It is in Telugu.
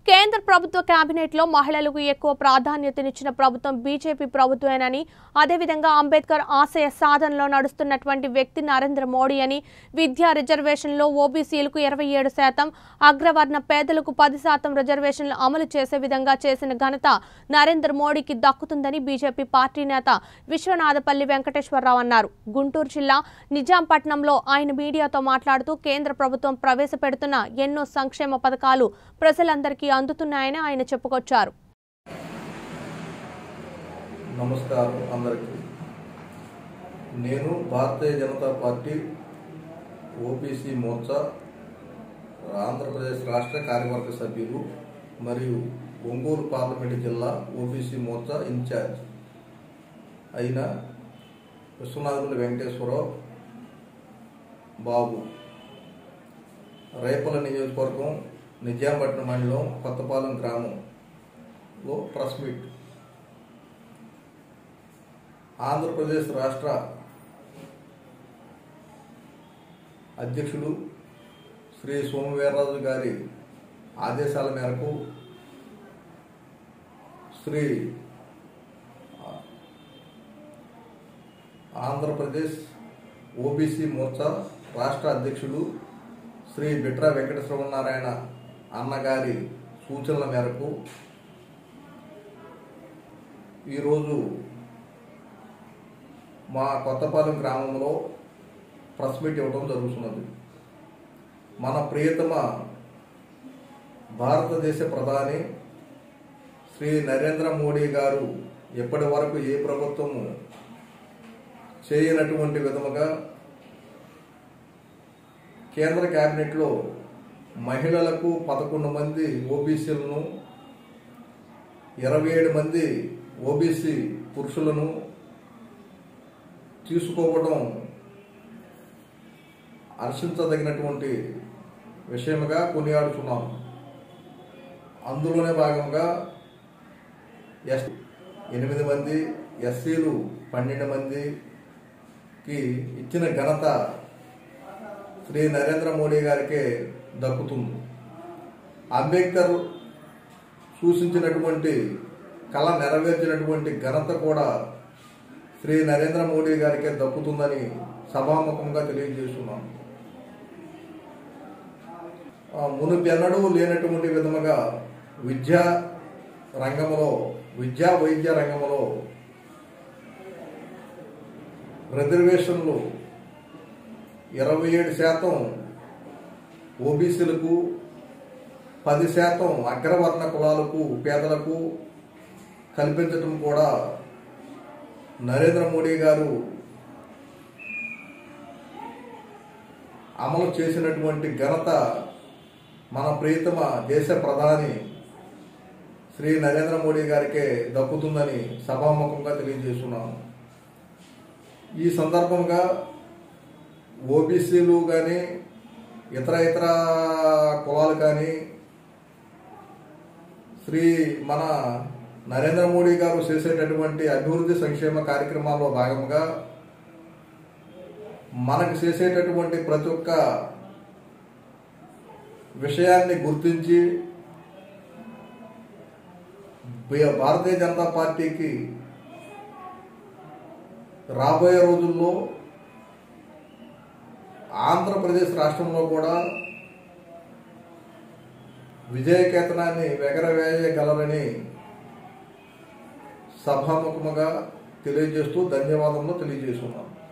కేంద్ర ప్రభుత్వ కేబినెట్ లో మహిళలకు ఎక్కువ ప్రాధాన్యతనిచ్చిన ప్రభుత్వం బీజేపీ ప్రభుత్వమేనని అదేవిధంగా అంబేద్కర్ ఆశయ సాధనలో నడుస్తున్నటువంటి వ్యక్తి నరేంద్ర మోడీ అని విద్యా రిజర్వేషన్లో ఓబీసీలకు ఇరవై ఏడు శాతం అగ్రవర్ణ పేదలకు పది శాతం రిజర్వేషన్లు అమలు చేసే విధంగా చేసిన ఘనత నరేంద్ర మోడీకి దక్కుతుందని బీజేపీ పార్టీ నేత విశ్వనాథపల్లి వెంకటేశ్వరరావు అన్నారు గుంటూరు జిల్లా నిజాంపట్నంలో ఆయన మీడియాతో మాట్లాడుతూ కేంద్ర ప్రభుత్వం ప్రవేశపెడుతున్న ఎన్నో సంక్షేమ పథకాలు ప్రజలందరికీ అందుతున్నాయని ఆయన చెప్పుకొచ్చారు నమస్కారం అందరికీ నేను భారతీయ జనతా పార్టీ ఓబీసీ మోర్చా ఆంధ్రప్రదేశ్ రాష్ట్ర కార్యవర్గ సభ్యులు మరియు ఒంగోలు పార్లమెంటు జిల్లా ఓబీసీ మోర్చా ఇన్ఛార్జ్ అయిన విశ్వనాథుని వెంకటేశ్వరరావు బాబు రేపల నియోజకవర్గం నిజాంపట్నం మండలం కొత్తపాలెం గ్రామంలో ప్రెస్ మీట్ ఆంధ్రప్రదేశ్ రాష్ట్ర అధ్యక్షులు శ్రీ సోమవీర్రాజు గారి ఆదేశాల మేరకు శ్రీ ఆంధ్రప్రదేశ్ ఓబీసీ మోర్చా రాష్ట్ర అధ్యక్షులు శ్రీ బిట్రా వెంకటేశ్వర నారాయణ అన్నగారి సూచనల మేరకు ఈరోజు మా కొత్తపాలెం గ్రామంలో ప్రెస్ మీట్ ఇవ్వడం జరుగుతున్నది మన ప్రియతమ భారతదేశ ప్రధాని శ్రీ నరేంద్ర మోడీ గారు ఎప్పటి వరకు ఏ ప్రభుత్వము చేయనటువంటి విధముగా కేంద్ర కేబినెట్లో మహిళలకు పదకొండు మంది ఓబీసీలను ఇరవై ఏడు మంది ఓబీసీ పురుషులను తీసుకోవడం హర్షించదగినటువంటి విషయముగా కొనియాడుతున్నాం అందులోనే భాగంగా ఎస్ ఎనిమిది మంది ఎస్సీలు పన్నెండు మందికి ఇచ్చిన ఘనత శ్రీ నరేంద్ర మోడీ గారికే దక్కుతుంది అంబేద్కర్ సూచించినటువంటి కళ నెరవేర్చినటువంటి ఘనత కూడా శ్రీ నరేంద్ర మోడీ గారికే దక్కుతుందని సభాముఖంగా తెలియజేస్తున్నాం ఆ, మునుపెన్నడూ లేనటువంటి విధముగా విద్యా రంగంలో విద్యా వైద్య రంగంలో రిజర్వేషన్లు ఇరవై ఏడు శాతం ఓబీసీలకు పది శాతం అగ్రవర్ణ కులాలకు పేదలకు కల్పించడం కూడా నరేంద్ర మోడీ గారు అమలు చేసినటువంటి ఘనత మన ప్రియతమ దేశ ప్రధాని శ్రీ నరేంద్ర మోడీ గారికే దక్కుతుందని సభాముఖంగా తెలియజేస్తున్నాను ఈ సందర్భంగా ఓబీసీలు కానీ ఇతర ఇతర కులాలు కానీ శ్రీ మన నరేంద్ర మోడీ గారు చేసేటటువంటి అభివృద్ధి సంక్షేమ కార్యక్రమాల్లో భాగంగా మనకు చేసేటటువంటి ప్రతి ఒక్క విషయాన్ని గుర్తించి బి- భారతీయ జనతా పార్టీకి రాబోయే రోజుల్లో ఆంధ్రప్రదేశ్ రాష్ట్రంలో కూడా విజయకేతనాన్ని ఎగరవేయగలరని సభాముఖముగా తెలియజేస్తూ ధన్యవాదములు తెలియజేస్తున్నాను